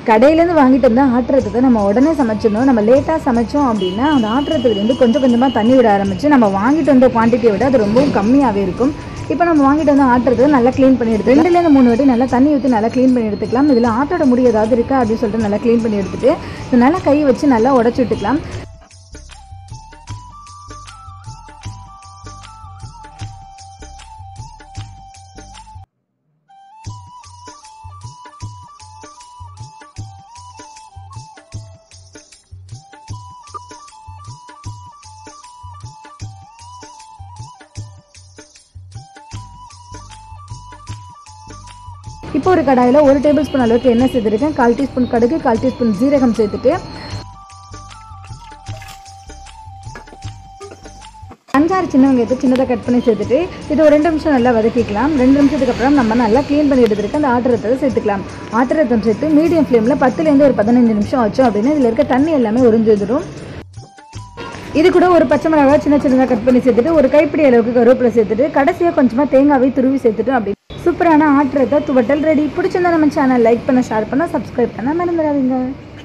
கடையிலேருந்து வாங்கிட்டு வந்தால் ஆட்டுறதுக்கு நம்ம உடனே சமைச்சிடணும் நம்ம லேட்டாக சமைச்சோம் அப்படின்னா அந்த ஆட்டுறதுக்கு வந்து கொஞ்சம் கொஞ்சமாக தண்ணி விட ஆரம்பிச்சு நம்ம வாங்கிட்டு வந்த குவான்டிட்டியை விட அது ரொம்பவும் கம்மியாகவே இருக்கும் இப்போ நம்ம வாங்கிட்டு வந்து ஆட்டுறது நல்லா க்ளீன் பண்ணி எடுத்து ரெண்டுலேருந்து மூணு வாட்டி நல்லா தண்ணி ஊற்றி நல்லா க்ளீன் பண்ணி எடுத்துக்கலாம் இதில் ஆட்டோட முடி ஏதாவது இருக்கா அப்படின்னு சொல்லிட்டு நல்லா க்ளீன் பண்ணி எடுத்துட்டு இது நல்லா கை வச்சு நல்லா உடச்சி விட்டுக்கலாம் இப்போ ஒரு கடாயில் ஒரு டேபிள் ஸ்பூன் அளவுக்கு எண்ணெய் சேர்த்துருக்கேன் கால் டீஸ்பூன் கடுகு கால் டீஸ்பூன் ஜீரகம் சேர்த்துட்டு அஞ்சாறு சின்ன வெங்காயத்தை சின்னதாக கட் பண்ணி சேர்த்துட்டு இது ஒரு ரெண்டு நிமிஷம் நல்லா வதக்கிக்கலாம் ரெண்டு நிமிஷத்துக்கு அப்புறம் நம்ம நல்லா க்ளீன் பண்ணி எடுத்துருக்க அந்த ஆட்டுறத்தை சேர்த்துக்கலாம் ஆட்டுறத்தம் சேர்த்து மீடியம் ஃப்ளேமில் பத்துலேருந்து ஒரு பதினஞ்சு நிமிஷம் வச்சோம் அப்படின்னா இதில் இருக்க தண்ணி எல்லாமே உறிஞ்சு வந்துடும் இது கூட ஒரு பச்சை மிளகாய் சின்ன சின்னதாக கட் பண்ணி சேர்த்துட்டு ஒரு கைப்பிடி அளவுக்கு கருவேப்பிலை சேர்த்துட்டு கடைசியாக கொஞ்சமாக தேங்காவை துருவி சேர்த்துட்டு அப்படி சூப்பரான ஆட்டுறத துவட்டல் ரெடி பிடிச்சிருந்தா நம்ம சேனல் லைக் பண்ண ஷேர் பண்ண சப்ஸ்கிரைப் பண்ண மறந்துடாதீங்க